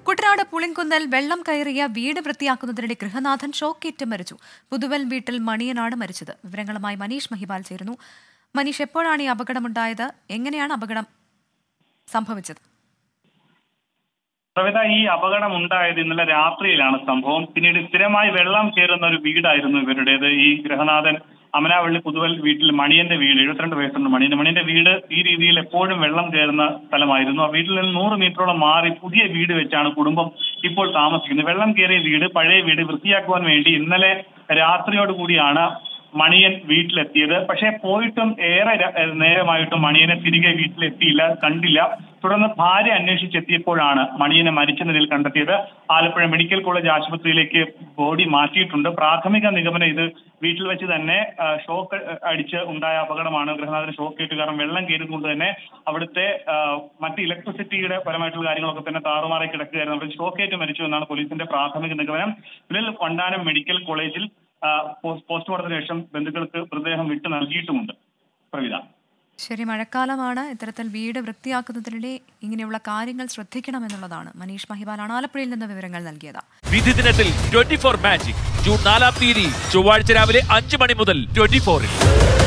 കുട്ടനാട് പുളിങ്കുന്നൽ വെള്ളം കയറിയ വീട് വൃത്തിയാക്കുന്നതിനിടെ ഗൃഹനാഥൻ ഷോക്കേറ്റ് മരിച്ചു പുതുവൽ വീട്ടിൽ മണിയനാണ് മരിച്ചത് വിവരങ്ങളുമായി മനീഷ് മഹിബാൽ ചേരുന്നു മനീഷ് എപ്പോഴാണ് ഈ അപകടമുണ്ടായത് എങ്ങനെയാണ് അപകടം സംഭവിച്ചത് പ്രവിത ഈ അപകടം ഉണ്ടായത് ഇന്നലെ രാത്രിയിലാണ് സംഭവം പിന്നീട് സ്ഥിരമായി വെള്ളം കയറുന്ന ഒരു വീടായിരുന്നു ഇവരുടേത് ഈ ഗൃഹനാഥൻ അമനാവള്ളി പുതുവൽ വീട്ടിൽ മണിയന്റെ വീട് എഴുപത്തിരണ്ട് വയസ്സുണ്ട് മണിയന്റെ മണിയന്റെ വീട് ഈ രീതിയിൽ എപ്പോഴും വെള്ളം കയറുന്ന സ്ഥലമായിരുന്നു ആ വീട്ടിൽ നിന്ന് നൂറ് മീറ്ററോളം മാറി പുതിയ വീട് വെച്ചാണ് കുടുംബം ഇപ്പോൾ താമസിക്കുന്നത് വെള്ളം കയറിയ വീട് പഴയ വീട് വൃത്തിയാക്കുവാൻ വേണ്ടി ഇന്നലെ രാത്രിയോട് കൂടിയാണ് മണിയൻ വീട്ടിലെത്തിയത് പക്ഷേ പോയിട്ടും ഏറെ ര- നേരമായിട്ടും മണിയനെ തിരികെ വീട്ടിലെത്തിയില്ല കണ്ടില്ല തുടർന്ന് ഭാര്യ അന്വേഷിച്ചെത്തിയപ്പോഴാണ് മണിയനെ മരിച്ച നിലയിൽ കണ്ടെത്തിയത് ആലപ്പുഴ മെഡിക്കൽ കോളേജ് ആശുപത്രിയിലേക്ക് ബോഡി മാറ്റിയിട്ടുണ്ട് പ്രാഥമിക നിഗമനം ഇത് വീട്ടിൽ വെച്ച് തന്നെ ആ, ഷോക്ക് അടിച്ച് ഉണ്ടായ അപകടമാണ് ഗൃഹനാഥന് ഷോക്ക് ഏറ്റു കാരണം വെള്ളം കയറുന്നത് തന്നെ അവിടുത്തെ ആ, മറ്റ് ഇലക്ട്രിസിറ്റിയുടെ പരമായിട്ടുള്ള കാര്യങ്ങളൊക്കെ തന്നെ താറുമാറായി കിടക്കുകയായിരുന്നു അവിടെ ഷോക്ക് ഏറ്റ് മരിച്ചു എന്നാണ് പോലീസിന്റെ പ്രാഥമിക നിഗമനം ഇതിൽ വണ്ടാനം മെഡിക്കൽ കോളേജിൽ ആ, പോസ്റ്റ് പോസ്റ്റ്മോർട്ടത്തിന് ശേഷം ബന്ധുക്കൾക്ക് മൃതദേഹം വിട്ടു നൽകിയിട്ടുമുണ്ട് പ്രവിത ശരി മഴക്കാലമാണ് ഇത്തരത്തിൽ വീട് വൃത്തിയാക്കുന്നതിനിടെ ഇങ്ങനെയുള്ള കാര്യങ്ങൾ ശ്രദ്ധിക്കണമെന്നുള്ളതാണ് മനീഷ് മഹിബാലാണ് ആലപ്പുഴയിൽ നിന്ന് വിവരങ്ങൾ നൽകിയത് വിധി ദിനത്തിൽ ട്വന്റി ഫോർ മാജിക് ജൂൺ നാലാം തീയതി ചൊവ്വാഴ്ച രാവിലെ അഞ്ച് മണി മുതൽ ട്വന്റി ഫോറിൽ